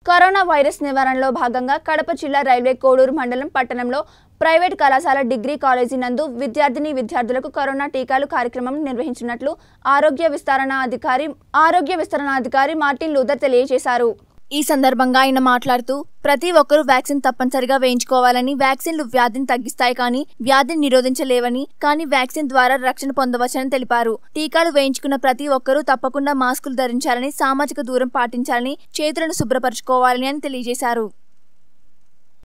corona virus నివారణలో భాగంగా కడప జిల్లా రైల్వే కోడూరు మండలం పట్టణంలో ప్రైవేట్ కళాశాల డిగ్రీ కాలేజీ నందు విద్యార్థిని విద్యార్థులకు కరోనా టీకాలు కార్యక్రమం నిర్వహించినట్లు ఆరోగ్య విస్తరణ అధికారి ఆరోగ్య విస్తరణ అధికారి మార్టిన్ లూథర్ తెలియజేశారు ఈ సందర్భంగా ఆయన మాట్లాడుతూ ప్రతి ఒక్కరూ వ్యాక్సిన్ తప్పనిసరిగా వేయించుకోవాలని వ్యాక్సిన్లు వ్యాధిని తగ్గిస్తాయి కానీ వ్యాధిని నిరోధించలేవని కానీ వ్యాక్సిన్ ద్వారా రక్షణ పొందవచ్చని తెలిపారు టీకాలు వేయించుకున్న ప్రతి ఒక్కరూ తప్పకుండా మాస్కులు ధరించాలని సామాజిక దూరం పాటించాలని చేతులను శుభ్రపరచుకోవాలని అని తెలియజేశారు